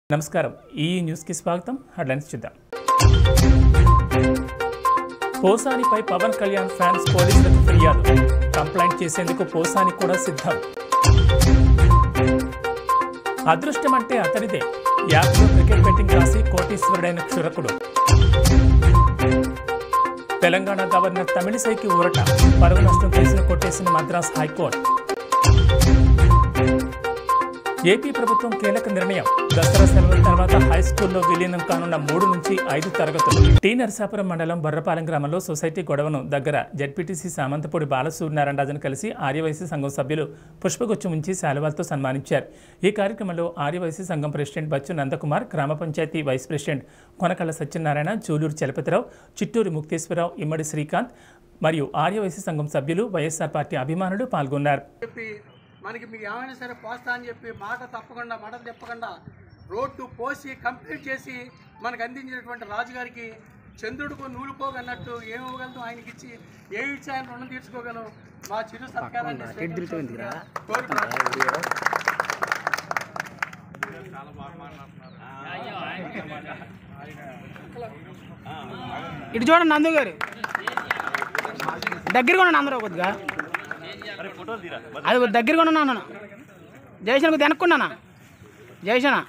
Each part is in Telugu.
నమస్కారం ఈ న్యూస్కి స్వాగతం హెడ్లైన్స్ చూద్దాం పోసానిపై పవన్ కళ్యాణ్ ఫ్యాన్స్ పోలీసులకు ఫిర్యాదు కంప్లైంట్ చేసేందుకు పోసాని కూడా సిద్ధం అదృష్టం అంటే అతనిదే యాప్లో క్రికెట్ బెట్టింగ్ రాసి కోటీశ్వరుడైన క్షురకుడు తెలంగాణ గవర్నర్ తమిళిసైకి ఊరట పరువు నష్టం కేసును కొట్టేసిన మద్రాస్ హైకోర్టు ఏపీ ప్రభుత్వం కీలక నిర్ణయం దసరా సెలవుల తర్వాత హై స్కూల్లో విలీనం కానున్న మూడు నుంచి ఐదు తరగతులు టీ నరసాపురం మండలం బొర్రపాలెం గ్రామంలో సొసైటీ గొడవను దగ్గర జడ్పీటీసీ సామంతపూడి బాలసూర్యనారాయణరాజన్ కలిసి ఆర్యవైసీ సంఘం సభ్యులు పుష్పగుచ్చం ఉంచి శాలువాలతో సన్మానించారు ఈ కార్యక్రమంలో ఆర్యవైసీ సంఘం ప్రెసిడెంట్ బచ్చు నందకుమార్ గ్రామ పంచాయతీ వైస్ ప్రెసిడెంట్ కొనకళ్ళ సత్యనారాయణ చూలూరు చలపతిరావు చిట్టూరి ముక్తేశ్వరరావు ఇమ్మడి శ్రీకాంత్ మరియు ఆర్యవైసీ సంఘం సభ్యులు వైఎస్ఆర్ పార్టీ అభిమానులు పాల్గొన్నారు చెప్పి మనకి మీకు ఏమైనా సరే పోస్తా అని చెప్పి మాట తప్పకుండా మాట చెప్పకుండా రోడ్డు పోసి కంప్లీట్ చేసి మనకు అందించినటువంటి రాజుగారికి చంద్రుడికి నూలు పోగన్నట్టు ఏమి ఇవ్వగలం ఆయనకి ఇచ్చి ఏమి ఇచ్చి ఆయన రుణం తీర్చుకోగలం మా చిరు సత్కారాన్ని స్వీకరించాల్సిందిగా కోరుతున్నాను. ఇటు చూడండి నందు గారు దగ్గరగా ఉన్నాను అందరూ కొద్దిగా అది కొద్ది దగ్గరగా ఉన్నాను అన్న జయశాన్ కొద్ది వెనక్కున్నానా జయశానా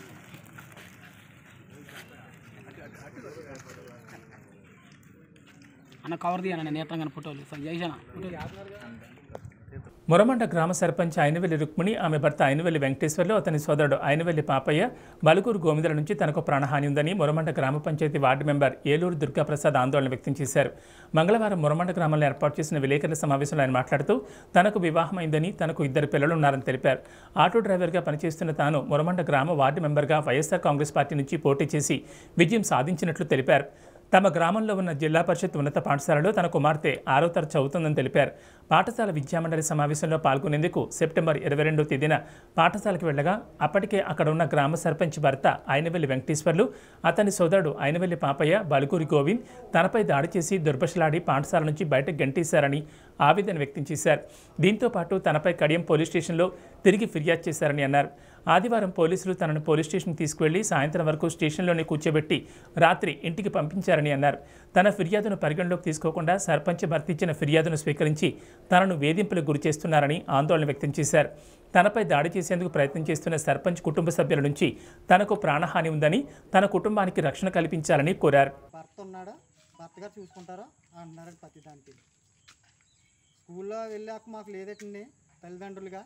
అన్న కవర్ తీయన్న నేత్రంగా ఫోటోలు జయశాన ఫోటోలు మొరమండ గ్రామ సర్పంచ్ అయినవెల్లి రుక్మిణి ఆమె భర్త అయినవెల్లి వెంకటేశ్వర్లు అతని సోదరుడు అయినవెల్లి పాపయ్య బలుకూరు గోవిందల నుంచి తనకు ప్రాణహాని ఉందని మొరమండ గ్రామ పంచాయతీ వార్డు మెంబర్ ఏలూరు దుర్గాప్రసాద్ ఆందోళన వ్యక్తం చేశారు మంగళవారం మొరమండ గ్రామంలో ఏర్పాటు చేసిన విలేకరుల సమావేశంలో ఆయన మాట్లాడుతూ తనకు వివాహమైందని తనకు ఇద్దరు పిల్లలున్నారని తెలిపారు ఆటో డ్రైవర్గా పనిచేస్తున్న తాను మొరమండ గ్రామ వార్డు మెంబర్గా వైఎస్ఆర్ కాంగ్రెస్ పార్టీ నుంచి పోటీ చేసి విజయం సాధించినట్లు తెలిపారు తమ గ్రామంలో ఉన్న జిల్లా పరిషత్ ఉన్నత పాఠశాలలో తన కుమార్తె ఆరో తరగతి చదువుతుందని తెలిపారు పాఠశాల విద్యామండలి సమావేశంలో పాల్గొనేందుకు సెప్టెంబర్ ఇరవై రెండో తేదీన పాఠశాలకు వెళ్ళగా అప్పటికే అక్కడ ఉన్న గ్రామ సర్పంచ్ భర్త ఆయనవెల్లి వెంకటేశ్వర్లు అతని సోదరుడు ఆయనవెల్లి పాపయ్య బలుకూరి గోవింద్ తనపై దాడి చేసి దుర్భషలాడి పాఠశాల నుంచి బయటకు గంటేశారని ఆవేదన వ్యక్తం చేశారు దీంతో పాటు తనపై కడియం పోలీస్ స్టేషన్లో తిరిగి ఫిర్యాదు చేశారని అన్నారు ఆదివారం పోలీసులు తనను పోలీస్ స్టేషన్ తీసుకువెళ్లి సాయంత్రం వరకు స్టేషన్లోనే కూర్చోబెట్టి రాత్రి ఇంటికి పంపించారని అన్నారు తన ఫిర్యాదును పరిగణలోకి తీసుకోకుండా సర్పంచ్ భర్త ఇచ్చిన ఫిర్యాదును స్వీకరించి తనను వేధింపులకు గురి చేస్తున్నారని ఆందోళన వ్యక్తం చేశారు తనపై దాడి చేసేందుకు ప్రయత్నం చేస్తున్న సర్పంచ్ కుటుంబ సభ్యుల నుంచి తనకు ప్రాణహాని ఉందని తన కుటుంబానికి రక్షణ కల్పించాలని కోరారు భర్త ఉన్నాడా భర్త గారు చూసుకుంటారా అంటున్నారండి ప్రతి దానికి స్కూల్లో వెళ్ళాక మాకు లేదటండి తల్లిదండ్రులుగా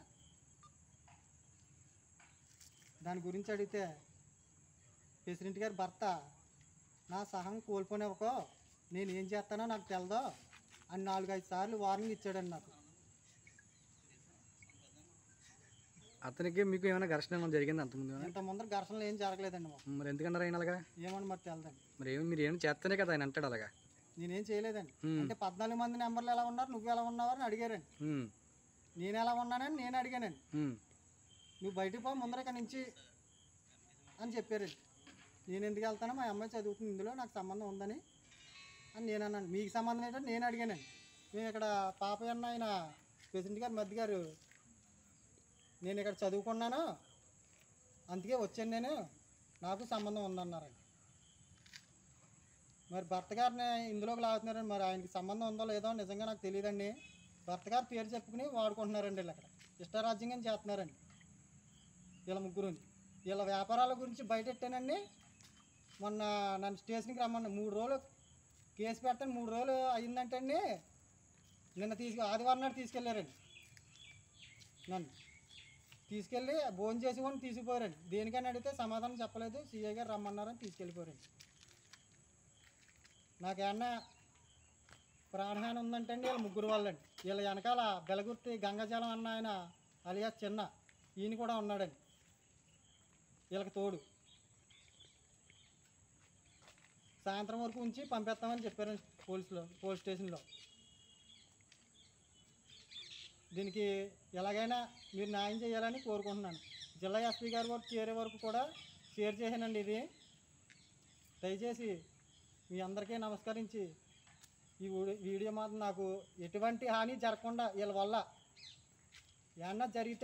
దాని గురించి అడిగితే ప్రెసిడెంట్ గారి భర్త నా సహం కోల్పోనివ్వకో నేను ఏం చేస్తానో నాకు తెలదో అని నాలుగైదు సార్లు వార్నింగ్ ఇచ్చాడండి నాకు అతనికి మీకు ఏమైనా ఘర్షణ ఏమైనా జరిగింది అంతకుముందు ఏమైనా? ఇంత ముందర ఘర్షణలు ఏం జరగలేదండి మాకు మరి ఎందుకన్నారు ఆయన అలాగా ఏమని మరి తెలదండి మరి ఏమి మీరు ఏమి చేస్తేనే కదా ఆయన అంటాడు అలాగా నేనేం చేయలేదండి హ్మ్. అంటే పద్నాలుగు మంది నెంబర్లు ఎలా ఉన్నారు నువ్వు ఎలా ఉన్నావు అని అడిగారండి ఉమ్, నేను ఎలా ఉన్నానని నేను అడిగానండి ఉమ్, నువ్వు బయటికి పో ముందర ఇక్కడి నుంచి అని చెప్పారండి నేను ఎందుకు వెళ్తానో మా అమ్మాయి చదువుతుంది ఇందులో నాకు సంబంధం ఉందని అని నేను అన్నాను మీకు సంబంధం ఏంటో నేను అడిగానండి మేము ఇక్కడ పాపయ్య అన్న ఆయన ప్రెసిడెంట్ గారు మధ్య గారు నేను ఇక్కడ చదువుకున్నాను అందుకే వచ్చాను నేను నాకు సంబంధం ఉందన్నారండి మరి భర్త గారిని ఇందులోకి లాగుతున్నారండి మరి ఆయనకి సంబంధం ఉందో లేదో నిజంగా నాకు తెలియదండి భర్త గారి పేరు చెప్పుకుని వాడుకుంటున్నారండి వీళ్ళు అక్కడ ఇష్టారాజ్యంగా చేస్తున్నారండి వీళ్ళ ముగ్గురు వీళ్ళ వ్యాపారాల గురించి బయటెట్టానండి మొన్న నన్ను స్టేషన్కి రమ్మని మూడు రోజులు కేసు పెట్టని మూడు రోజులు అయిందంటే అండి నిన్న తీసుకు ఆదివారం నాడు తీసుకెళ్ళారండి నన్ను తీసుకెళ్ళి భోజనం చేసి కూడా తీసుకుపోయారండి దేనికని అడిగితే సమాధానం చెప్పలేదు సీఐ గారు రమ్మన్నారని తీసుకెళ్ళిపోయారండి నాకేమన్నా ప్రాణహాని ఉందంటే అండి వీళ్ళ ముగ్గురు వాళ్ళండి వీళ్ళ వెనకాల బెలగుర్తి గంగాజలం అన్న ఆయన అలియా చిన్న ఈయన కూడా ఉన్నాడండి వీళ్ళకి తోడు సాయంత్రం వరకు ఉంచి పంపిస్తామని చెప్పారండి పోలీసులో పోలీస్ స్టేషన్లో దీనికి ఎలాగైనా మీరు న్యాయం చేయాలని కోరుకుంటున్నాను జిల్లా ఎస్పీ గారి వరకు చేరే వరకు కూడా షేర్ చేశానండి ఇది దయచేసి మీ అందరికీ నమస్కరించి ఈ వీడియో వీడియో మాత్రం నాకు ఎటువంటి హాని జరగకుండా వీళ్ళ వల్ల ఏమన్నా జరిగితే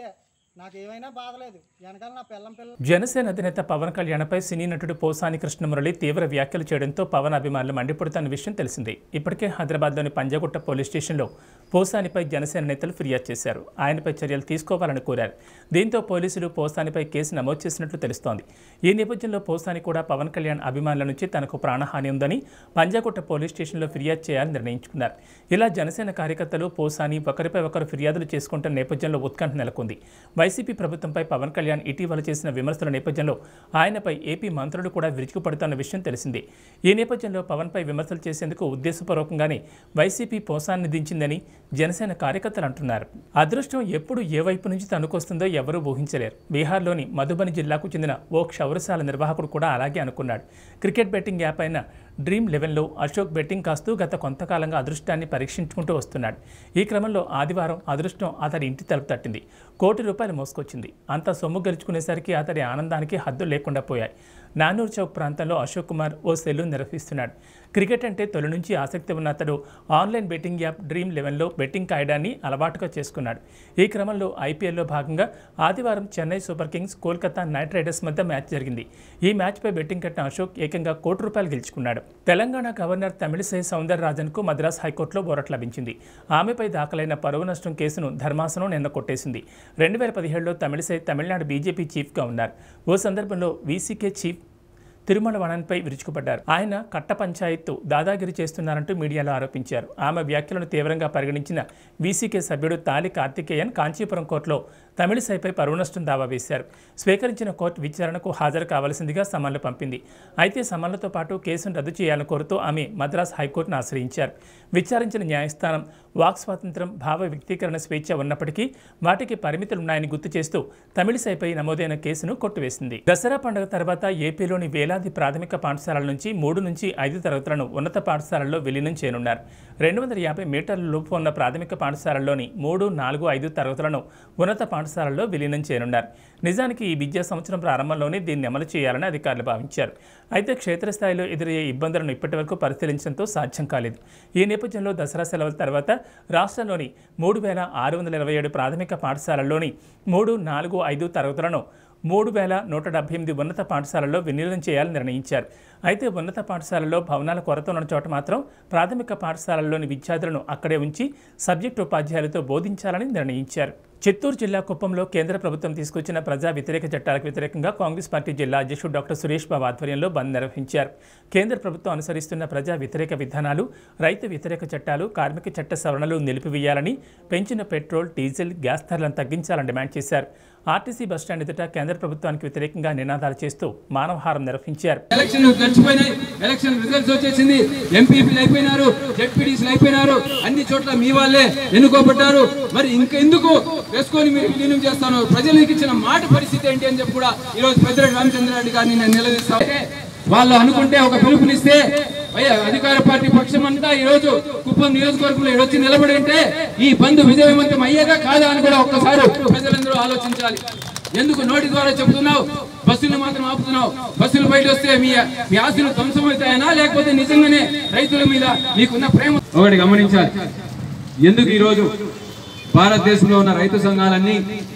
నాకు ఏమైనా బాధ లేదు వెనకాల నా పిల్లం పిల్ల జనసేన అధినేత పవన్ కళ్యాణ్పై సినీ నటుడు పోసాని కృష్ణమురళి తీవ్ర వ్యాఖ్యలు చేయడంతో పవన్ అభిమానులు మండిపడుతున్న విషయం తెలిసిందే ఇప్పటికే హైదరాబాద్లోని పంజగుట్ట పోలీస్ స్టేషన్లో పోసానిపై జనసేన నేతలు ఫిర్యాదు చేశారు ఆయనపై చర్యలు తీసుకోవాలని కోరారు దీంతో పోలీసులు పోసానిపై కేసు నమోదు చేసినట్లు తెలుస్తోంది ఈ నేపథ్యంలో పోసాని కూడా పవన్ కళ్యాణ్ అభిమానుల నుంచి తనకు ప్రాణహాని ఉందని పంజాగుట్ట పోలీస్ స్టేషన్లో ఫిర్యాదు చేయాలని నిర్ణయించుకున్నారు ఇలా జనసేన కార్యకర్తలు పోసాని ఒకరిపై ఒకరు ఫిర్యాదులు చేసుకుంటున్న నేపథ్యంలో ఉత్కంఠ నెలకొంది వైసీపీ ప్రభుత్వంపై పవన్ కళ్యాణ్ ఇటీవల చేసిన విమర్శల నేపథ్యంలో ఆయనపై ఏపీ మంత్రులు కూడా విరుచుకుపడుతున్న విషయం తెలిసిందే ఈ నేపథ్యంలో పవన్పై విమర్శలు చేసేందుకు ఉద్దేశపూర్వకంగానే వైసీపీ పోసాన్ని దించిందని జనసేన కార్యకర్తలు అంటున్నారు అదృష్టం ఎప్పుడు ఏ వైపు నుంచి తనుకొస్తుందో ఎవరూ ఊహించలేరు బీహార్లోని మధుబని జిల్లాకు చెందిన ఓ క్షౌరశాల నిర్వాహకుడు కూడా అలాగే అనుకున్నాడు క్రికెట్ బెట్టింగ్ యాప్ అయిన డ్రీమ్ లెవెన్లో అశోక్ బెట్టింగ్ కాస్తూ గత కొంతకాలంగా అదృష్టాన్ని పరీక్షించుకుంటూ వస్తున్నాడు ఈ క్రమంలో ఆదివారం అదృష్టం అతడి ఇంటి తలుపు తట్టింది కోటి రూపాయలు మోసుకొచ్చింది అంత సొమ్ము గెలుచుకునేసరికి అతడి ఆనందానికి హద్దులు లేకుండా పోయాయి నానూర్ చౌక్ ప్రాంతంలో అశోక్ కుమార్ ఓ సెలూన్ నిర్వహిస్తున్నాడు క్రికెట్ అంటే తొలి నుంచి ఆసక్తి ఉన్న అతడు ఆన్లైన్ బెట్టింగ్ యాప్ డ్రీమ్ లెవెన్లో బెట్టింగ్ కాయడాన్ని అలవాటుగా చేసుకున్నాడు ఈ క్రమంలో ఐపీఎల్లో భాగంగా ఆదివారం Chennai super kings Kolkata knight riders మధ్య మ్యాచ్ జరిగింది ఈ మ్యాచ్పై బెట్టింగ్ కట్టిన అశోక్ ఏకంగా కోటి రూపాయలు గెలుచుకున్నాడు తెలంగాణ గవర్నర్ తమిళిసై సౌందరరాజన్కు మద్రాస్ హైకోర్టులో బోరట్ లభించింది ఆమెపై దాఖలైన పరువు నష్టం కేసును ధర్మాసనం నిన్న కొట్టేసింది రెండు వేల పదిహేడులో తమిళిసై తమిళనాడు బీజేపీ చీఫ్గా ఉన్నారు ఓ సందర్భంలో వీసీకే చీఫ్ తిరుమల వనంపై విరుచుకుపడ్డారు ఆయన కట్ట పంచాయత్తు దాదాగిరి చేస్తున్నారంటూ మీడియాలో ఆరోపించారు ఆమె వ్యాఖ్యలను తీవ్రంగా పరిగణించిన వీసీకే సభ్యుడు తాలి కార్తికేయన్ కాంచీపురం కోర్టులో తమిళిసైపై పరువు నష్టం దావా వేశారు స్వీకరించిన కోర్టు విచారణకు హాజరు కావాల్సిందిగా సమన్లు పంపింది అయితే సమన్లతో పాటు కేసును రద్దు చేయాలని కోరుతూ ఆమె మద్రాస్ హైకోర్టును ఆశ్రయించారు విచారించిన న్యాయస్థానం వాక్ స్వాతంత్రం భావ వ్యక్తీకరణ స్వేచ్ఛ ఉన్నప్పటికీ వాటికి పరిమితులున్నాయని గుర్తు చేస్తూ తమిళిసైపై నమోదైన కేసును కొట్టివేసింది దసరా పండుగ తర్వాత ఏపీలోని వేలాది ప్రాథమిక పాఠశాలల నుంచి మూడు నుంచి ఐదు తరగతులను ఉన్నత పాఠశాలల్లో విలీనం చేయనున్నారు రెండు వందల యాభై మీటర్ల లోపు ఉన్న ప్రాథమిక పాఠశాలల్లోని మూడు నాలుగు ఐదు తరగతులను ఉన్నత పాఠశాలల్లో విలీనం చేయనున్నారు నిజానికి ఈ విద్యా సంవత్సరం ప్రారంభంలోనే దీన్ని అమలు చేయాలని అధికారులు భావించారు అయితే క్షేత్రస్థాయిలో ఎదురయ్యే ఇబ్బందులను ఇప్పటివరకు పరిశీలించడంతో సాధ్యం కాలేదు ఈ నేపథ్యంలో దసరా సెలవుల తర్వాత రాష్ట్రంలోని మూడు వేల ఆరు వందల ఇరవై ఏడు ప్రాథమిక పాఠశాలల్లోని మూడు నాలుగు ఐదు తరగతులను మూడు వేల నూట డెబ్బై ఎనిమిది ఉన్నత పాఠశాలల్లో విలీనం చేయాలని నిర్ణయించారు అయితే ఉన్నత పాఠశాలల్లో భవనాల కొరత ఉన్న చోట మాత్రం ప్రాథమిక పాఠశాలల్లోని విద్యార్థులను అక్కడే ఉంచి సబ్జెక్టు ఉపాధ్యాయులతో బోధించాలని నిర్ణయించారు చిత్తూరు జిల్లా కుప్పంలో కేంద్ర ప్రభుత్వం తీసుకొచ్చిన ప్రజా వ్యతిరేక చట్టాలకు వ్యతిరేకంగా కాంగ్రెస్ పార్టీ జిల్లా అధ్యక్షుడు డాక్టర్ సురేష్ బాబు ఆధ్వర్యంలో బంద్ నిర్వహించారు కేంద్ర ప్రభుత్వం అనుసరిస్తున్న ప్రజా వ్యతిరేక విధానాలు రైతు వ్యతిరేక చట్టాలు కార్మిక చట్ట సవరణలు నిలిపివేయాలని పెంచిన పెట్రోల్ డీజిల్ గ్యాస్ ధరలను తగ్గించాలని డిమాండ్ చేశారు ఆర్టీసీ బస్టాండ్ ఎదుట కేంద్ర ప్రభుత్వానికి వ్యతిరేకంగా నినాదాలు చేస్తూ మానవహారం నిర్వహించారు ఎలక్షన్ గడిచిపోయినాయి ఎలక్షన్ రిజల్ట్స్ వచ్చేసింది ఎంపీపీలు అయిపోయినారు జెడ్పీటీసీలు అయిపోయినారు అన్ని చోట్ల మీ వాళ్ళే ఎన్నుకోబడ్డారు మరి ఇంకెందుకు వేసుకొని మీరు విలీనం చేస్తాను ప్రజలకు ఇచ్చిన మాట పరిస్థితి ఏంటి అని చెప్పి కూడా ఈ రోజు పెద్దిరెడ్డి రామచంద్రారెడ్డి గారిని నేను నిలదీస్తా ఉంటే వాళ్ళు అనుకుంటే ఒక పిలుపునిస్తే అయ్యా, అధికార పార్టీ పక్షం అంతా ఈ రోజు కుప్పం నియోజకవర్గంలో ఈడొచ్చి నిలబడి ఉంటే ఈ బంద్ విజయవంతం అయ్యేదా కాదా అని కూడా ఒక్కసారి ప్రజలందరూ ఆలోచించాలి ఎందుకు నోటి ద్వారా చెబుతున్నావు బస్సులు మాత్రం ఆపుతున్నావు బస్సులు బయట వస్తే మీ మీ ఆస్తులు ధ్వంసమవుతాయనా లేకపోతే నిజంగానే రైతుల మీద మీకున్న ప్రేమ ఒకటి గమనించాలి ఎందుకు ఈరోజు భారతదేశంలో ఉన్న రైతు సంఘాలన్నీ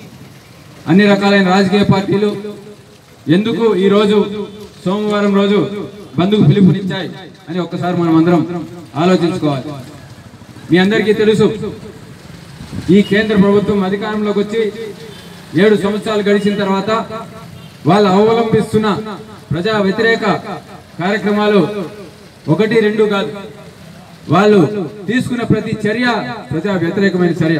అన్ని రకాలైన రాజకీయ పార్టీలు ఎందుకు ఈ రోజు సోమవారం రోజు బంధుకు పిలుపునిచ్చాయి అని ఒక్కసారి మనం అందరం ఆలోచించుకోవాలి మీ అందరికీ తెలుసు ఈ కేంద్ర ప్రభుత్వం అధికారంలోకి వచ్చి ఏడు సంవత్సరాలు గడిచిన తర్వాత వాళ్ళు అవలంబిస్తున్న ప్రజా వ్యతిరేక కార్యక్రమాలు ఒకటి రెండు కాదు వాళ్ళు తీసుకున్న ప్రతి చర్య ప్రజా వ్యతిరేకమైన చర్య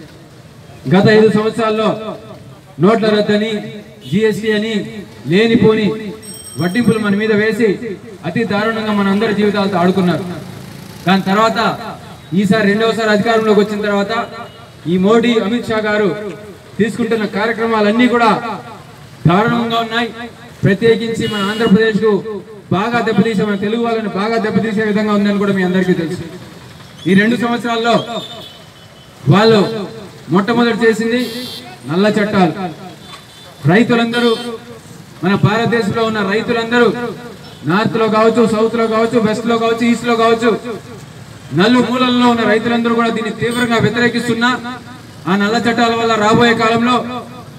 గత ఐదు సంవత్సరాల్లో నోట్ల రద్దని జిఎస్టీ అని లేనిపోని వడ్డింపులు మన మీద వేసి అతి దారుణంగా మన అందరి జీవితాలతో ఆడుకున్నారు దాని తర్వాత ఈసారి రెండవసారి అధికారంలోకి వచ్చిన తర్వాత ఈ మోడీ అమిత్ షా గారు తీసుకుంటున్న కార్యక్రమాలన్నీ కూడా దారుణంగా ఉన్నాయి ప్రత్యేకించి మన ఆంధ్రప్రదేశ్ కు బాగా దెబ్బతీసే మన తెలుగు వాళ్ళని బాగా దెబ్బతీసే విధంగా ఉందని కూడా మీ అందరికీ తెలుసు ఈ రెండు సంవత్సరాల్లో వాళ్ళు మొట్టమొదటి చేసింది నల్ల చట్టాలు రైతులందరూ మన భారతదేశంలో ఉన్న రైతులందరూ నార్త్ లో కావచ్చు సౌత్ లో కావచ్చు వెస్ట్ లో కావచ్చు ఈస్ట్ లో కావచ్చు నలు మూలల్లో ఉన్న రైతులందరూ కూడా దీన్ని తీవ్రంగా వ్యతిరేకిస్తున్నా ఆ నల్ల చట్టాల వల్ల రాబోయే కాలంలో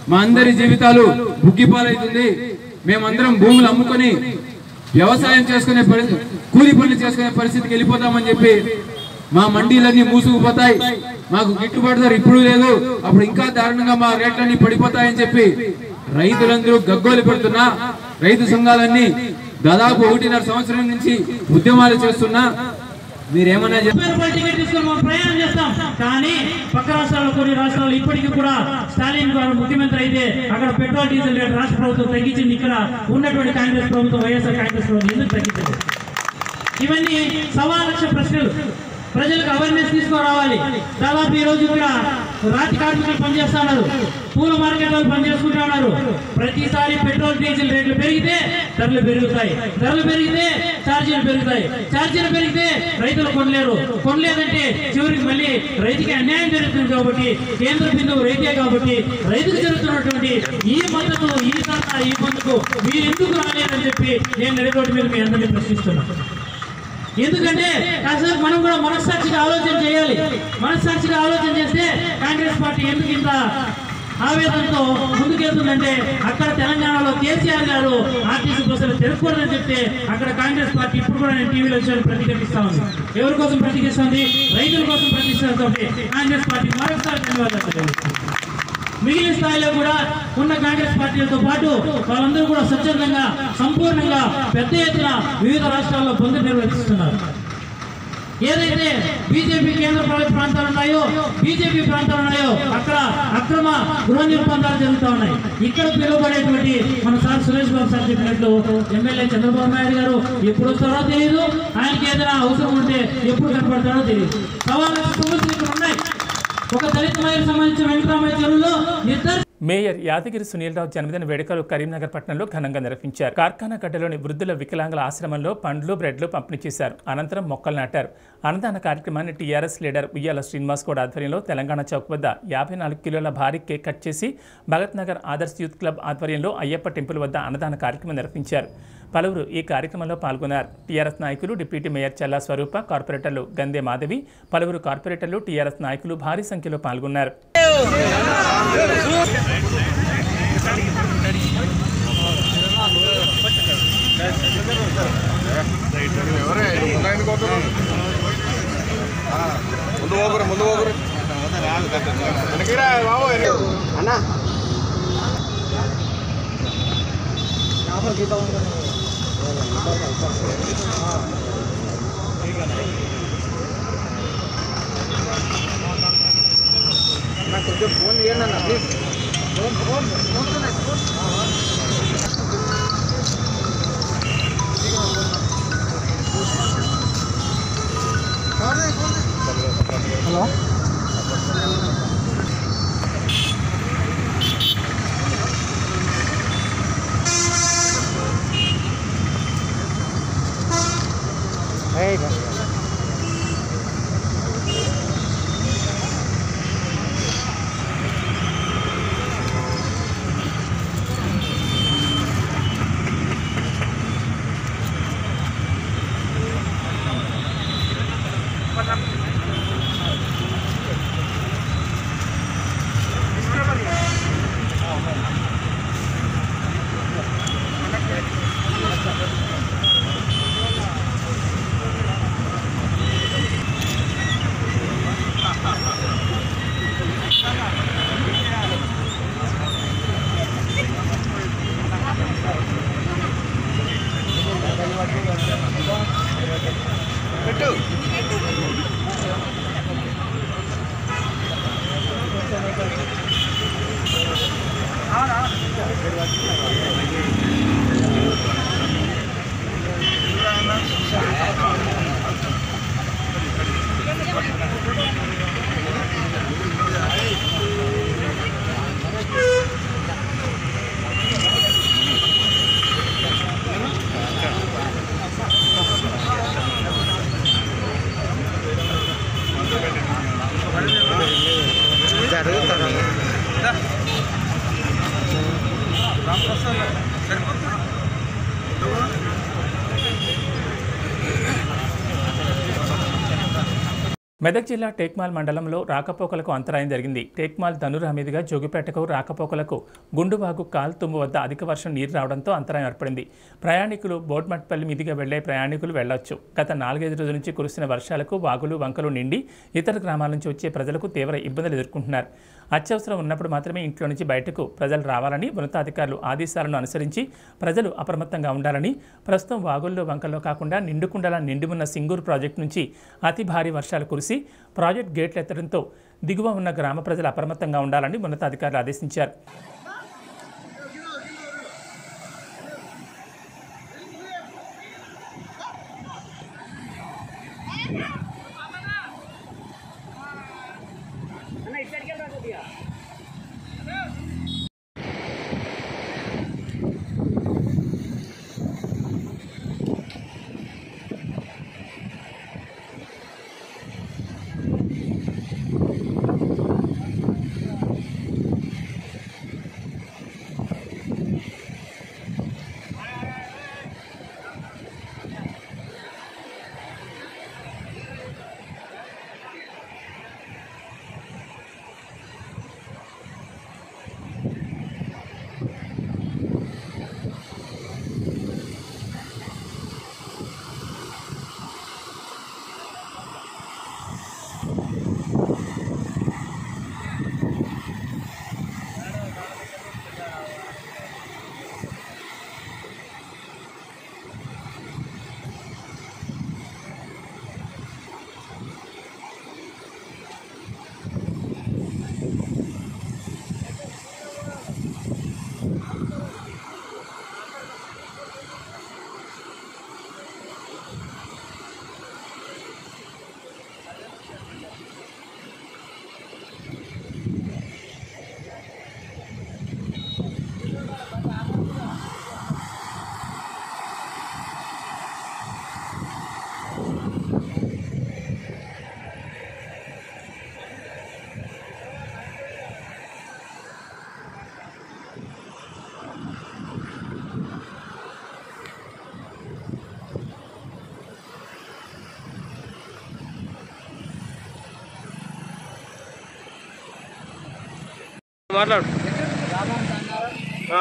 మా అందరి జీవితాలు బుగ్గిపాలవుతుంది మేమందరం భూములు అమ్ముకొని వ్యవసాయం చేసుకునే పరిస్థితి కూలి పనులు చేసుకునే పరిస్థితికి వెళ్ళిపోతామని చెప్పి మా మండీలన్నీ మూసుకుపోతాయి మాకు గిట్టుబాటు ధర ఇప్పుడు లేదు అప్పుడు ఇంకా దారుణంగా మా రేట్లన్నీ పడిపోతాయని చెప్పి రైతులందరూ గగ్గోలు పెడుతున్నా రైతు సంఘాలన్నీ దాదాపు ఒకటిన్నర సంవత్సరం నుంచి ఉద్యమాలు చేస్తున్నా మీరేమన్నా చెప్ప- ముప్పై రూపాయలు టికెట్ తీసుకొని మనం ప్రయాణం చేస్తాం కానీ పక్క రాష్ట్రాల్లో కొన్ని రాష్ట్రాల్లో ఇప్పటికీ కూడా స్టాలిన్ గారు ముఖ్యమంత్రి అయితే అక్కడ పెట్రోల్ డీజిల్ రేట్ రాష్ట్ర ప్రభుత్వం తగ్గించింది ఇక్కడ ఉన్నటువంటి కాంగ్రెస్ ప్రభుత్వం వైఎస్ఆర్ కాంగ్రెస్ ప్రభుత్వం ఎందుకు తగ్గించలేదు ఇవన్నీ సవా లక్ష ప్రశ్నలు ప్రజలకు అవేర్నెస్ తీసుకురావాలి దాదాపు ఈ రోజు ఇక్కడ రాతి కార్మికులు పనిచేస్తున్నారు పూల మార్కెట్లో పనిచేసుకుంటా ఉన్నారు ప్రతిసారి పెట్రోల్ డీజిల్ రేట్లు పెరిగితే ధరలు పెరుగుతాయి ధరలు పెరిగితే ఛార్జీలు పెరుగుతాయి ఛార్జీలు పెరిగితే రైతులు కొనలేరు కొనలేదంటే చివరికి మళ్ళీ రైతుకి అన్యాయం జరుగుతుంది కాబట్టి కేంద్ర బిందువు రైతే కాబట్టి రైతుకు జరుగుతున్నటువంటి ఈ మద్దతు ఈ ధర ఈ మందుకు మీరు ఎందుకు రాలేదని చెప్పి నేను నడిగోటి మీద మీ అందరినీ ప్రశ్నిస్తున్నాను ఎందుకంటే కాసేపు మనం కూడా మనస్సాక్షిగా ఆలోచన చేయాలి మనస్సాక్షిగా ఆలోచన చేస్తే కాంగ్రెస్ పార్టీ ఎందుకు ఇంత ఆవేదనతో ముందుకెళ్తుందంటే అక్కడ తెలంగాణలో కేసీఆర్ గారు ఆర్టీసీ బస్సులు తిరగకూడదని చెప్తే అక్కడ కాంగ్రెస్ పార్టీ ఇప్పుడు కూడా నేను టీవీలో వచ్చి ప్రతిఘటిస్తా ఉంది ఎవరి కోసం ప్రతిఘటిస్తుంది రైతుల కోసం ప్రతిఘటిస్తుంది కాంగ్రెస్ పార్టీ మరొకసారి ధన్యవాదాలు తెలియజేస్తున్నాను. మిగిలిన స్థాయిలో కూడా ఉన్న కాంగ్రెస్ పార్టీలతో పాటు వాళ్ళందరూ కూడా స్వచ్ఛందంగా సంపూర్ణంగా పెద్ద ఎత్తున వివిధ రాష్ట్రాల్లో బంద్ నిర్వహిస్తున్నారు ఏదైతే బీజేపీ కేంద్ర పాలిత ప్రాంతాలు ఉన్నాయో బీజేపీ ప్రాంతాలు ఉన్నాయో అక్కడ అక్రమ గృహ నిర్బంధాలు జరుగుతూ ఉన్నాయి ఇక్కడ పిలువబడేటువంటి మన సార్ సురేష్ బాబు సార్ చెప్పినట్లు ఎమ్మెల్యే చంద్రబాబు నాయుడు గారు ఎప్పుడు వస్తారో తెలియదు ఆయనకి ఏదైనా అవసరం ఉంటే ఎప్పుడు కనపడతారో తెలియదు సవాళ్ళు సమస్యలు ఇక్కడ ఉన్నాయి ఒక దళిత మహిళకు సంబంధించిన వెంకటరామయ్య చెరువులో ఇద్దరు మేయర్ యాదగిరి సునీల్రావు జన్మదిన వేడుకలు కరీంనగర్ పట్టణంలో ఘనంగా నిర్వహించారు కార్ఖానా గడ్డలోని వృద్ధుల వికలాంగుల ఆశ్రమంలో పండ్లు బ్రెడ్లు పంపిణీ చేశారు అనంతరం మొక్కలు నాటారు అన్నదాన కార్యక్రమాన్ని టీఆర్ఎస్ లీడర్ ఉయ్యాల శ్రీనివాస్ గౌడ్ ఆధ్వర్యంలో తెలంగాణ చౌక్ వద్ద యాభై నాలుగు కిలోల భారీ కేక్ కట్ చేసి భగత్ నగర్ ఆదర్శ్ యూత్ క్లబ్ ఆధ్వర్యంలో అయ్యప్ప టెంపుల్ వద్ద అన్నదాన కార్యక్రమం నిర్వహించారు పలువురు ఈ కార్యక్రమంలో పాల్గొన్నారు టీఆర్ఎస్ నాయకులు డిప్యూటీ మేయర్ చల్లా స్వరూప కార్పొరేటర్లు గందే మాధవి పలువురు కార్పొరేటర్లు టీఆర్ఎస్ నాయకులు భారీ సంఖ్యలో పాల్గొన్నారు ముందు పోకురు ముందు పోకురు వెనకిరా బాబు అన్న కొంచెం ఫోన్ చేయండి అన్న please phone phone phone Medak జిల్లా టేక్మాల్ మండలంలో రాకపోకలకు అంతరాయం జరిగింది టేక్మాల్ ధనురా మీదుగా జోగిపేటకు రాకపోకలకు గుండువాగు కాల్ తుమ్ము వద్ద అధిక వర్షం నీరు రావడంతో అంతరాయం ఏర్పడింది ప్రయాణికులు బోడ్మట్పల్లి మీదుగా వెళ్లే ప్రయాణికులు వెళ్లొచ్చు గత నాలుగైదు రోజుల నుంచి కురిసిన వర్షాలకు వాగులు వంకలు నిండి ఇతర గ్రామాల నుంచి వచ్చే ప్రజలకు తీవ్ర ఇబ్బందులు ఎదుర్కొంటున్నారు అత్యవసరం ఉన్నప్పుడు మాత్రమే ఇంట్లో నుంచి బయటకు ప్రజలు రావాలని ఉన్నతాధికారులు ఆదేశాలను అనుసరించి ప్రజలు అప్రమత్తంగా ఉండాలని ప్రస్తుతం వాగుల్లో వంకల్లో కాకుండా నిండుకుండలా నిండి ఉన్న సింగూరు ప్రాజెక్టు నుంచి అతి భారీ వర్షాలు కురిసి ప్రాజెక్ట్ గేట్లు ఎత్తడంతో దిగువ ఉన్న గ్రామ ప్రజలు అప్రమత్తంగా ఉండాలని ఉన్నతాధికారులు ఆదేశించారు మాట్లాడు ఆ.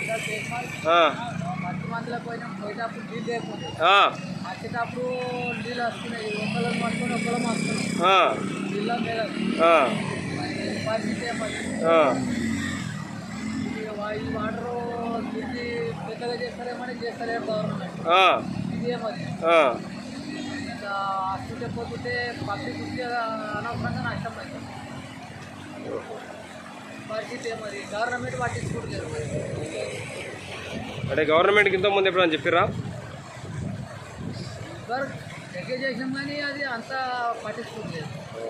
ఆ. పత్తి మందుల పోయినాం పోయేటప్పుడు నీళ్ళు లేకపోతే ఆ. వచ్చేటప్పుడు నీళ్ళు వస్తున్నాయి ఒకళ్ళని పట్టుకొని ఒకళ్ళం వస్తున్నాం ఆ. నీళ్ళ మీద ఆ. పరిస్థితి ఏమది ఆ. ఇది వా- ఈ వాటర్ తిరిగి పెద్దగా చేస్తారేమని చేస్తలేరు గవర్నమెంట్ ఆ. ఇది ఏమది ఆ. ఇంకా వస్తుంటే పోతుంటే పబ్లిక్ ఉంటే అనవసరంగా నష్టం అవుతుంది పరిస్థితి ఏమది గవర్నమెంట్ పట్టించుకుంటలేదు అంటే గవర్నమెంట్కి ఇంత ముందు ఎప్పుడైనా చెప్పిరా సార్ దగ్గర చేసినాం కానీ అది అంతా పట్టించుకోలేదు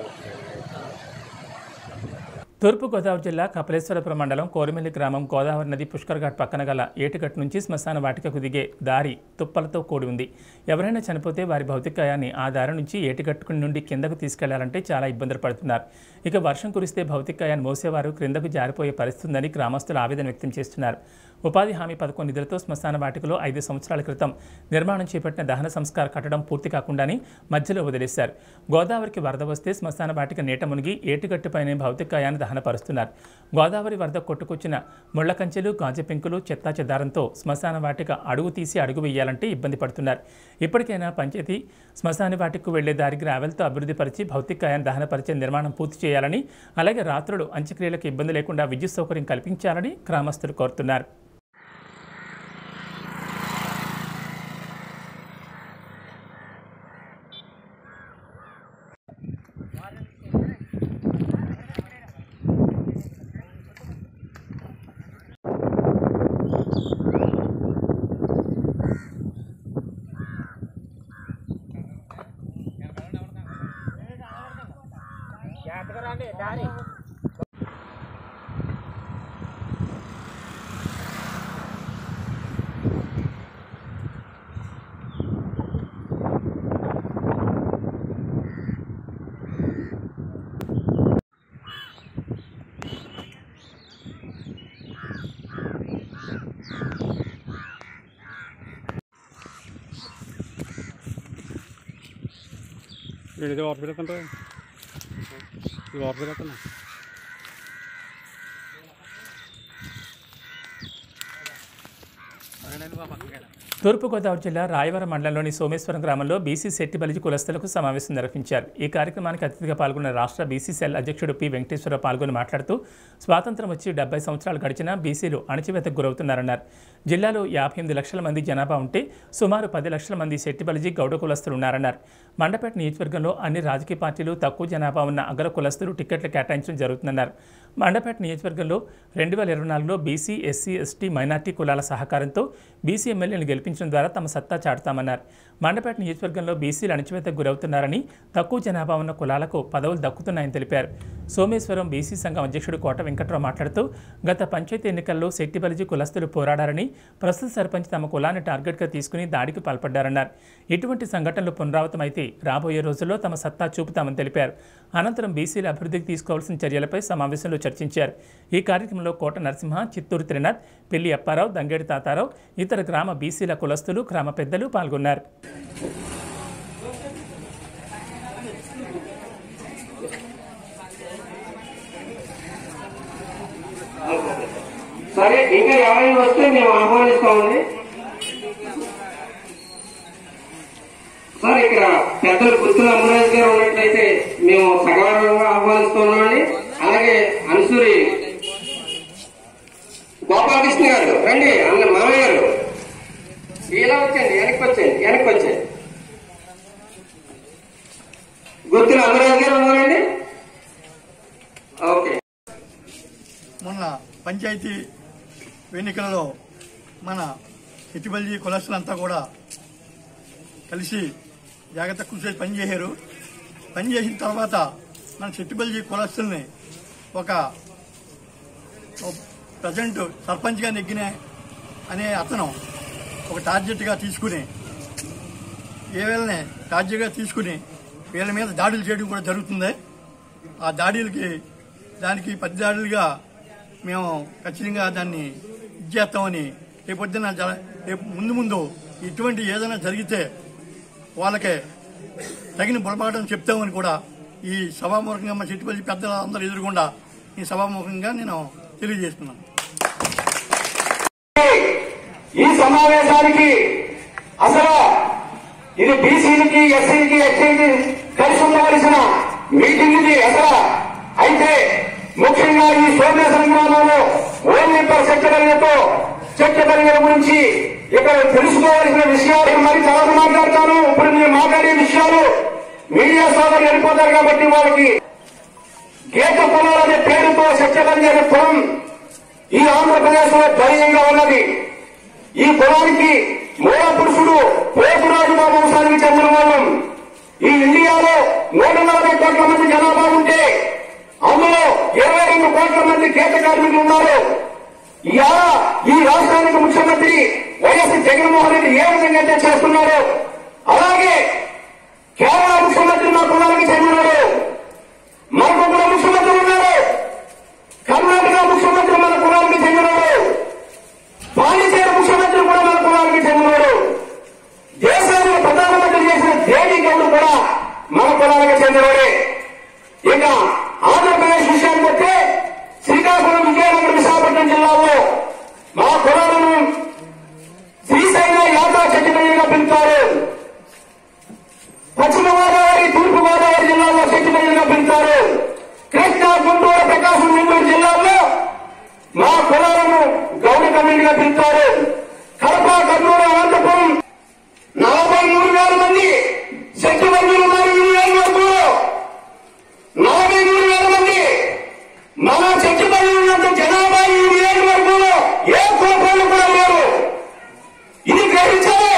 తూర్పుగోదావరి జిల్లా కపిలేశ్వరపురం మండలం కోరిమిల్లి గ్రామం గోదావరి నది పుష్కర్ ఘాట్ పక్కన గల ఏటుగట్టు నుంచి శ్మశాన వాటికకు దిగే దారి తుప్పలతో కూడి ఉంది ఎవరైనా చనిపోతే వారి భౌతికాయాన్ని ఆ దారి నుంచి ఏటుగట్టు నుండి కిందకు తీసుకెళ్లాలంటే చాలా ఇబ్బందులు పడుతున్నారు ఇక వర్షం కురిస్తే భౌతికాయాన్ని మోసేవారు క్రిందకు జారిపోయే పరిస్థితి ఉందని గ్రామస్తులు ఆవేదన వ్యక్తం చేస్తున్నారు ఉపాధి హామీ పథకం నిధులతో శ్మశాన వాటికలో ఐదు సంవత్సరాల క్రితం నిర్మాణం చేపట్టిన దహన సంస్కార కట్టడం పూర్తి కాకుండానే మధ్యలో వదిలేశారు గోదావరికి వరద వస్తే శ్మశాన వాటిక నీట మునిగి ఏటుగట్టుపైనే భౌతికాయాన్ని దహనపరుస్తున్నారు గోదావరి వరద కొట్టుకొచ్చిన ముళ్ల కంచెలు గాజు పెంకులు చెత్తా చెదారంతో శ్మశాన వాటిక అడుగు తీసి అడుగు వేయాలంటే ఇబ్బంది పడుతున్నారు ఇప్పటికైనా పంచాయతీ శ్మశాన వాటికకు వెళ్లే దారి గ్రావెల్తో అభివృద్ధిపరిచి భౌతికాయాన్ని దహనపరిచే నిర్మాణం పూర్తి చేయాలని అలాగే రాత్రులు అంత్యక్రియలకు ఇబ్బంది లేకుండా విద్యుత్ సౌకర్యం కల్పించాలని గ్రామస్తులు కోరుతున్నారు వాటర్ పెడుతుంటే తూర్పుగోదావరి జిల్లా రాయవరం మండలంలోని సోమేశ్వరం గ్రామంలో బీసీ శెట్టి బలిజి కులస్తులకు సమావేశం నిర్వహించారు ఈ కార్యక్రమానికి అతిథిగా పాల్గొన్న రాష్ట్ర బీసీ సెల్ అధ్యక్షుడు పి వెంకటేశ్వరరావు పాల్గొని మాట్లాడుతూ స్వాతంత్రం వచ్చి డెబ్బై సంవత్సరాలు గడిచినా బీసీలు అణచివేతకు గురవుతున్నారన్నారు జిల్లాలో యాభై ఎనిమిది లక్షల మంది జనాభా ఉంటే సుమారు పది లక్షల మంది శెట్టి బలిజి గౌడ కులస్తులు ఉన్నారన్నారు మండపేట నియోజకవర్గంలో అన్ని రాజకీయ పార్టీలు తక్కువ జనాభా ఉన్న అగ్ర కులస్తులు టికెట్లు కేటాయించడం జరుగుతుందన్నారు మండపేట నియోజకవర్గంలో రెండు వేల ఇరవై నాలుగులో బీసీ ఎస్సీ ఎస్టీ మైనార్టీ కులాల సహకారంతో బీసీ ఎమ్మెల్యేలను గెలిపించడం ద్వారా తమ సత్తా చాటుతామన్నారు మండపేట నియోజకవర్గంలో బీసీలు అణచివేతకు గురవుతున్నారని తక్కువ జనాభా ఉన్న కులాలకు పదవులు దక్కుతున్నాయని తెలిపారు సోమేశ్వరం బీసీ సంఘం అధ్యక్షుడు కోట వెంకట్రావు మాట్లాడుతూ గత పంచాయతీ ఎన్నికల్లో శెట్టిబలిజి కులస్తులు పోరాడారని ప్రస్తుత సర్పంచ్ తమ కులాన్ని టార్గెట్గా తీసుకుని దాడికి పాల్పడ్డారన్నారు ఇటువంటి సంఘటనలు పునరావృతమైతే రాబోయే రోజుల్లో తమ సత్తా చూపుతామని తెలిపారు అనంతరం బీసీల అభివృద్ధికి తీసుకోవాల్సిన చర్యలపై సమావేశంలో చర్చించారు ఈ కార్యక్రమంలో కోట నరసింహ చిత్తూరు త్రినాథ్ పెళ్లి అప్పారావు దంగేడి తాతారావు ఇతర గ్రామ బీసీల కులస్తులు గ్రామ పెద్దలు పాల్గొన్నారు సరే ఇంకా ఎవరైనా వస్తే మేము ఆహ్వానిస్తామండి సార్ ఇక్కడ పెద్దలు పుత్తుల అమరాజ్ గారు ఉన్నట్లయితే మేము సగౌరవంగా ఆహ్వానిస్తున్నామండి అలాగే అన్సూరి గోపాలకృష్ణ గారు రండి అన్న మామయ్య గారు ఇలా వచ్చండి వెనక్కి వచ్చండి వెనక్కి వచ్చండి గుర్తుల అమరాజ్ గారు ఉన్నారండి ఓకే మొన్న పంచాయతీ ఎన్నికలలో మన ఇటుబల్లి కులస్తులంతా కూడా కలిసి జాగ్రత్త కృషి పనిచేశారు పనిచేసిన తర్వాత మన చెట్టుబల్లి కులస్తుల్ని ఒక ప్రజెంట్ సర్పంచ్గా నెగ్గిన అనే అతను ఒక టార్గెట్గా తీసుకుని ఏ వీళ్ళని టార్గెట్గా తీసుకుని వీళ్ళ మీద దాడులు చేయడం కూడా జరుగుతుంది ఆ దాడులకి దానికి పది దాడులుగా మేము ఖచ్చితంగా దాన్ని ఇచ్చేస్తామని రేపొద్దున జర- రేపు ముందు ముందు ఇటువంటి ఏదైనా జరిగితే వాళ్ళకి తగిన బుడపాఠం చెప్తామని కూడా ఈ సభాముఖంగా మా చెట్టుపల్లి పెద్దల అందరూ ఎదురుకుండా ఈ సభాముఖంగా నేను తెలియజేస్తున్నాను ఈ సమావేశానికి అసలు ఇది బీసీలకి ఎస్సీలకి ఎస్టీలకి కలిసి ఉండవలసిన మీటింగ్ ఇది అసలు అయితే ముఖ్యంగా ఈ సోమేశ్వరం గ్రామంలో ఓన్లీ పర్ చట్టబరిగతో చట్టబరిగల గురించి ఇక్కడ తెలుసుకోవాల్సిన విషయాలు మరి తర్వాత మాట్లాడతాను ఇప్పుడు మీరు మాట్లాడే విషయాలు మీడియా సోదరులు వెళ్ళిపోతారు కాబట్టి వాళ్ళకి గీత పొలాలు అనే పేరుతో సత్యబలి అనే పొలం ఈ ఆంధ్రప్రదేశ్ లో ధైర్యంగా ఉన్నది ఈ పొలానికి మూల పురుషుడు పోతురాజు బాబు వంశానికి చెందిన వాళ్ళం ఈ ఇండియాలో నూట నలభై కోట్ల మంది జనాభా ఉంటే అందులో ఇరవై రెండు కోట్ల మంది గీత కార్మికులు ఉన్నారు ఇవాళ ఈ రాష్ట్రానికి ముఖ్యమంత్రి వైఎస్ జగన్మోహన్ రెడ్డి ఏ విధంగా అయితే చేస్తున్నారు అలాగే కేరళ ముఖ్యమంత్రి మా కులానికి చెందినాడు మనకు కూడా ముఖ్యమంత్రి ఉన్నారు కర్ణాటక ముఖ్యమంత్రి మన కులానికి చెందినాడు పాండిచేరి ముఖ్యమంత్రి కూడా మన కులానికి చెందినాడు దేశానికి ప్రధానమంత్రి చేసిన దేవి గౌడ్ కూడా మన కులానికి చెందినవాడే ఇక ఆంధ్రప్రదేశ్ విషయానికి వస్తే శ్రీకాకుళం విజయనగరం విశాఖపట్నం జిల్లాలో మా కులాలను శ్రీశైల యాత్రా చెట్టుమయ్యగా పిలుస్తారు పశ్చిమ గోదావరి తూర్పు గోదావరి జిల్లాలో చెట్టుమయ్యగా పిలుస్తారు కృష్ణా గుంటూరు ప్రకాశం నెల్లూరు జిల్లాల్లో మా కులాలను గౌడ కమిటీగా పిలుస్తారు కడప కర్నూలు అనంతపురం నలభై మూడు వేల మంది శక్తి వర్గులు ఉన్నారు ఈ నియోజకవర్గంలో నలభై మూడు వేల మంది మన శక్తి వర్గులు ఉన్నంత జనాభా ఈ నియోజకవర్గంలో ఏ కులపాలు కూడా లేరు ఇది గ్రహించాలి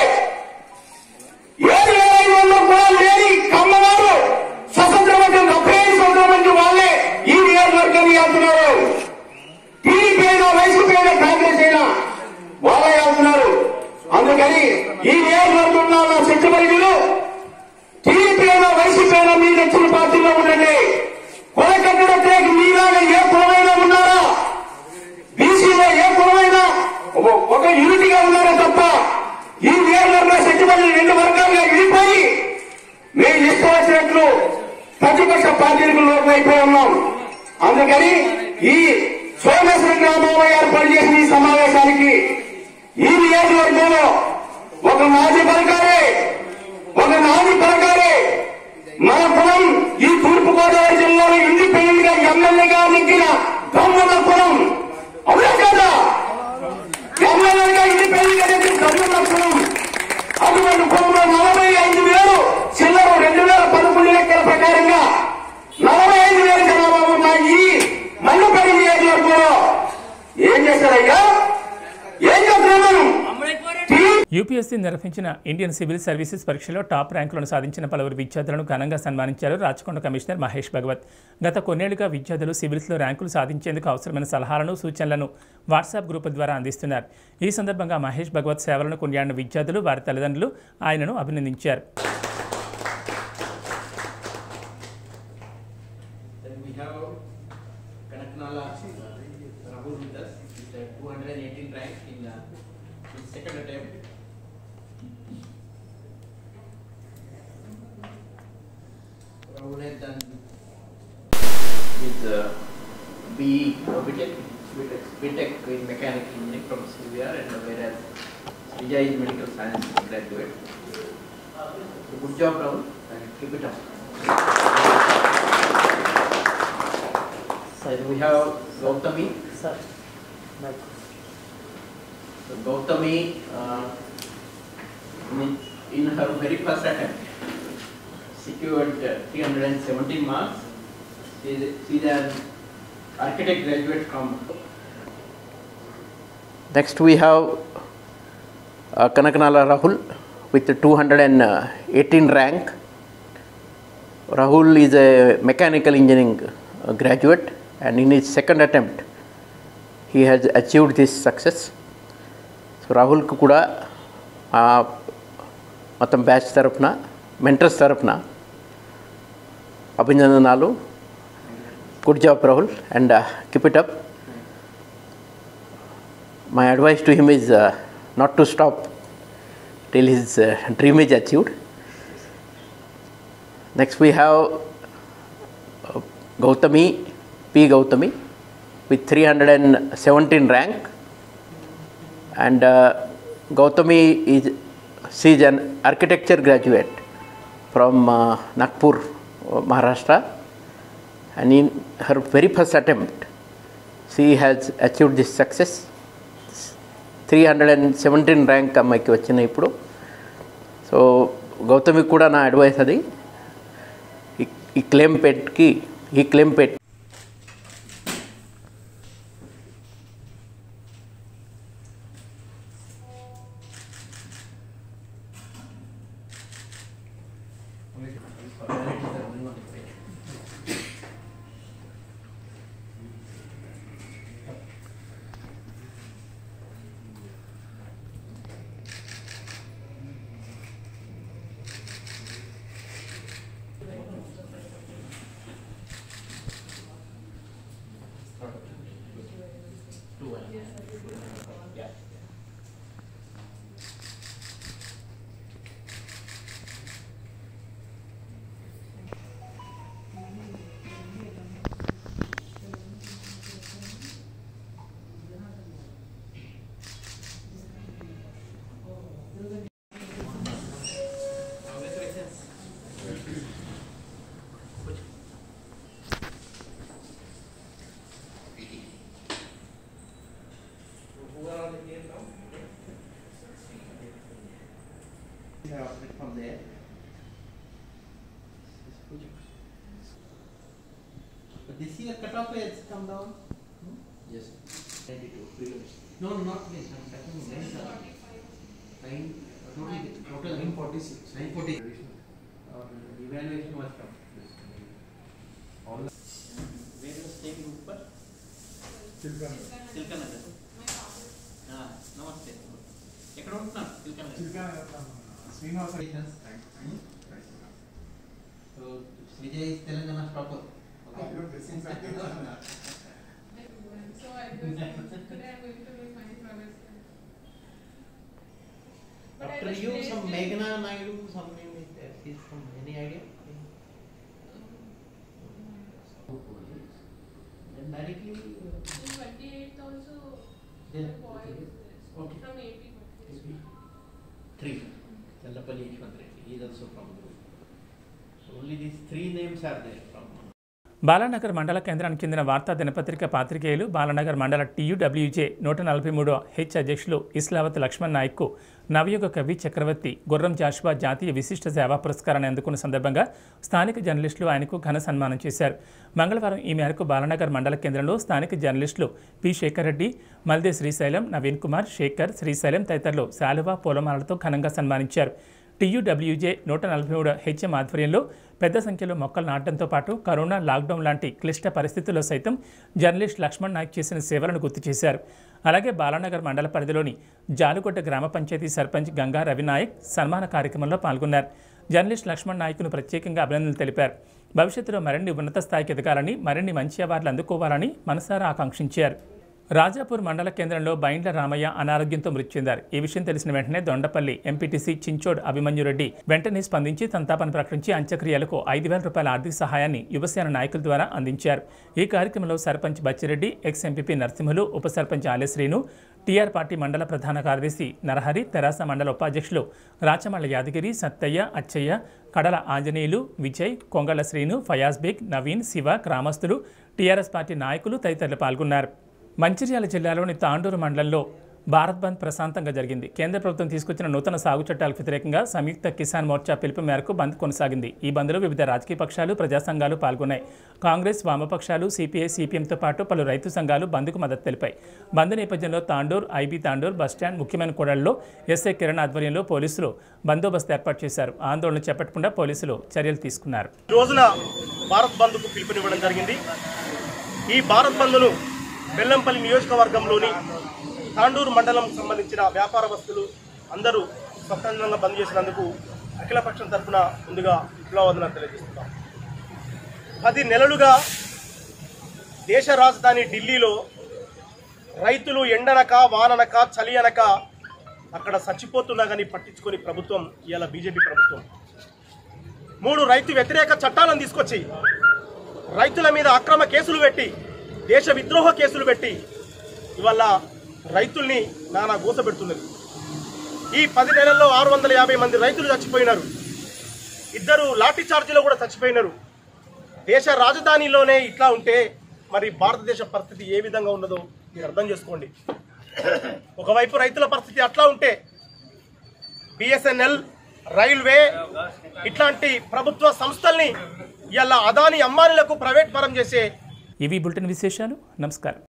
ఏడు వేల ఐదు వందల కులాలు లేని కమ్మవారు స్వతంత్ర వర్గం డెబ్బై ఐదు సంవత్సరాల మంది వాళ్ళే ఈ నియోజకవర్గాన్ని వెళ్తున్నారు టీడీపీ అయినా వైసీపీ అయినా కాంగ్రెస్ అయినా వాళ్ళే వెళ్తున్నారు అందుకని ఈ నియోజకవర్గంలో ఉన్న శక్తిపరిధులు టీడీపీ అయినా వైసీపీ అయినా మీ నచ్చిన పార్టీలో ఉండండి కుల కట్టడంతో మీలాగా ఏ కులమైనా ఉన్నారా బీసీలో ఏ కులమైనా ఒక- ఒక యూనిటీగా ఉన్నారా తప్ప ఈ నియోజకవర్గంలో శక్తిపరిధులు రెండు వర్గాలుగా విడిపోయి మేము ఇష్టం వచ్చినట్లు ప్రతిపక్ష పార్టీలకు లోపల అయిపోయి ఉన్నాం అందుకని ఈ సోమేశ్వర గ్రామంలో ఏర్పాటు చేసిన ఈ సమావేశానికి ఈ నియోజకవర్గంలో ఒక మాజీ పలకారే ఒక నాది పలకారే మన కులం ఈ తూర్పు గోదావరి జిల్లాలో ఇండిపెండెంట్ గా ఎమ్మెల్యేగా నెగ్గిన దమ్ముల కులం అవునా కదా ఎమ్మెల్యేగా ఇండిపెండెంట్ గా నెగ్గిన దమ్ముల కులం అటువంటి కులంలో నలభై ఐదు వేలు చిల్లర రెండు వేల పదకొండు లెక్కల ప్రకారంగా నలభై ఐదు వేల జనాభా ఉన్న ఈ మల్లపల్లి నియోజకవర్గంలో ఏం చేశారయ్యా ఏం చేస్తున్నాను యూపీఎస్సీ నిర్వహించిన ఇండియన్ సివిల్ సర్వీసెస్ పరీక్షలో టాప్ ర్యాంకులను సాధించిన పలువురు విద్యార్థులను ఘనంగా సన్మానించారు రాచకొండ కమిషనర్ మహేష్ భగవత్ గత కొన్నేళ్లుగా విద్యార్థులు సివిల్స్లో ర్యాంకులు సాధించేందుకు అవసరమైన సలహాలను సూచనలను వాట్సాప్ గ్రూపు ద్వారా అందిస్తున్నారు ఈ సందర్భంగా మహేష్ భగవత్ సేవలను కొనియాడిన విద్యార్థులు వారి తల్లిదండ్రులు ఆయనను అభినందించారు Then we have Kanaknala Rahul with us, with a 218 rank in uh, his second attempt. Rahul has done with uh, BE, uh, BTech, BTech, BTech in mechanical engineering from CVR and whereas Vijay is medical science graduate. So good job Rahul and keep it up. So we have Gautami. Sir. So Gautami, uh, in, in her very first attempt, secured uh, 317 marks. She is, she is an architect graduate from. Next we have uh, Kanakanala Rahul with the 218 rank. Rahul is a mechanical engineering uh, graduate and in his second attempt he has achieved this success. So రాహుల్కి కూడా ఆ మొత్తం బ్యాచ్ తరపున మెంటర్స్ తరపున అభినందనాలు good job Rahul and keep it up my advice to him is not to stop till his dream is achieved next we have Gautami, P. Gautami, with 317 rank. And uh, Gautami is she is an architecture graduate from uh, Nagpur, uh, Maharashtra. And in her very first attempt, she has achieved this success. 317 rank అమ్మాయికి వచ్చినాయి ఇప్పుడు సో గౌతమికి కూడా నా అడ్వైస్ అది ఈ- ఈ క్లెయిమ్ పెట్కి ఈ క్లెయిమ్ పెట్ from there. But this year cutoff has come down. Yes. Ninety-two prelims. No, not this, I'm talking nine, uh, nine, total, total. Nine forty-six. Nine forty. Uh, evaluation was come. All. Where is staying group पर? సిల్కనగర్ నమస్తే ఎక్కడ ఉంటున్నారు Silkanagar Srinivasa so Vijay Telangana proper After you, some Meghna Naidu, some name is there. She's from any idea? Three. Challapalli Yashwant Reddy, he is also from Guru. So only these three names are there from. Balanagar మండల కేంద్రానికి చెందిన వార్తా దినపత్రిక పాత్రికేయులు బాలానగర్ మండల టీయూడబ్ల్యూజే నూట నలభై మూడో హెచ్ అధ్యక్షులు ఇస్లావత్ లక్ష్మణ్ నాయక్కు నవయుగ కవి చక్రవర్తి గుర్రం జాషువా జాతీయ విశిష్ట సేవా పురస్కారాన్ని అందుకున్న సందర్భంగా స్థానిక జర్నలిస్టులు ఆయనకు ఘన సన్మానం చేశారు మంగళవారం ఈ మేరకు బాలానగర్ మండల కేంద్రంలో స్థానిక జర్నలిస్టులు పి శేఖర్ రెడ్డి మల్దే శ్రీశైలం నవీన్ కుమార్ శేఖర్ శ్రీశైలం తదితరులు శాలువా పూలమాలతో ఘనంగా సన్మానించారు టీయూడబ్ల్యూజే నూట నలభై మూడు హెచ్ఎం ఆధ్వర్యంలో పెద్ద సంఖ్యలో మొక్కలు నాటడంతో పాటు కరోనా లాక్డౌన్ లాంటి క్లిష్ట పరిస్థితుల్లో సైతం జర్నలిస్ట్ లక్ష్మణ్ నాయక్ చేసిన సేవలను గుర్తు చేశారు అలాగే బాలానగర్ మండల పరిధిలోని జాలుగొట్ట గ్రామ పంచాయతీ సర్పంచ్ గంగా రవినాయక్ సన్మాన కార్యక్రమంలో పాల్గొన్నారు జర్నలిస్ట్ లక్ష్మణ్ నాయక్ను ప్రత్యేకంగా అభినందనలు తెలిపారు భవిష్యత్తులో మరిన్ని ఉన్నత స్థాయికి ఎదగాలని మరిన్ని మంచి అవార్డులు అందుకోవాలని మనసారా ఆకాంక్షించారు రాజాపూర్ మండల కేంద్రంలో బైండ్ల రామయ్య అనారోగ్యంతో మృతి చెందారు ఈ విషయం తెలిసిన వెంటనే దొండపల్లి ఎంపీటీసీ చించోడ్ అభిమన్యురెడ్డి వెంటనే స్పందించి సంతాపన ప్రకటించి అంత్యక్రియలకు ఐదు వేల రూపాయల ఆర్థిక సహాయాన్ని యువసేన నాయకుల ద్వారా అందించారు ఈ కార్యక్రమంలో సర్పంచ్ బచ్చిరెడ్డి ఎక్స్ ఎంపీపీ నరసింహులు ఉప సర్పంచ్ ఆలెశ్రీను టీఆర్ పార్టీ మండల ప్రధాన కార్యదర్శి నరహరి తెరాస మండల ఉపాధ్యక్షులు రాచమల్ల యాదగిరి సత్తయ్య అచ్చయ్య కడల ఆంజనేయులు విజయ్ కొంగళ శ్రీను ఫయాజ్ బేగ్ నవీన్ శివ గ్రామస్తులు టీఆర్ఎస్ పార్టీ నాయకులు తదితరులు పాల్గొన్నారు మంచిర్యాల జిల్లాలోని తాండూరు మండలంలో భారత్ బంద్ ప్రశాంతంగా జరిగింది కేంద్ర ప్రభుత్వం తీసుకొచ్చిన నూతన సాగు చట్టాలకు వ్యతిరేకంగా సంయుక్త కిసాన్ మోర్చా పిలుపు మేరకు బంద్ కొనసాగింది ఈ బంద్లో వివిధ రాజకీయ పక్షాలు ప్రజా సంఘాలు పాల్గొన్నాయి కాంగ్రెస్ వామపక్షాలు సిపిఐ సిపిఎంతో పాటు పలు రైతు సంఘాలు బంద్కు మద్దతు తెలిపాయి బంద్ నేపథ్యంలో తాండూర్ ఐబీ తాండూర్ బస్టాండ్ ముఖ్యమైన కూడళ్లలో ఎస్ఐ కిరణ్ ఆధ్వర్యంలో పోలీసులు బందోబస్తు ఏర్పాటు చేశారు ఆందోళన చేపట్టకుండా పోలీసులు చర్యలు తీసుకున్నారు ఈ రోజున భారత్ బంద్కు పిలుపునివ్వడం జరిగింది ఈ భారత్ బంద్ను బెల్లంపల్లి నియోజకవర్గంలోని తాండూరు మండలం సంబంధించిన వ్యాపార వస్తువులు అందరూ స్వతంత్రంగా బంద్ చేసినందుకు అఖిలపక్షం తరఫున ముందుగా విప్లవాదన తెలియజేస్తున్నాం పది నెలలుగా దేశ రాజధాని ఢిల్లీలో రైతులు ఎండనక వాననక చలి అనక అక్కడ చచ్చిపోతున్నా కానీ పట్టించుకొని ప్రభుత్వం ఇవాళ బీజేపీ ప్రభుత్వం మూడు రైతు వ్యతిరేక చట్టాలను తీసుకొచ్చి రైతుల మీద అక్రమ కేసులు పెట్టి దేశ విద్రోహ కేసులు పెట్టి ఇవాళ రైతుల్ని నానా గోసపెడుతున్నది ఈ పది నెలల్లో ఆరు వందల యాభై మంది రైతులు చచ్చిపోయినారు ఇద్దరు లాఠీ చార్జీలో కూడా చచ్చిపోయినారు దేశ రాజధానిలోనే ఇట్లా ఉంటే మరి భారతదేశ పరిస్థితి ఏ విధంగా ఉన్నదో మీరు అర్థం చేసుకోండి ఒకవైపు రైతుల పరిస్థితి అట్లా ఉంటే బిఎస్ఎన్ఎల్ రైల్వే ఇట్లాంటి ప్రభుత్వ సంస్థల్ని ఇలా అదాని అంబానీలకు ప్రైవేట్ పరం చేసే ఇవి బులెటిన్ విశేషాలు నమస్కారం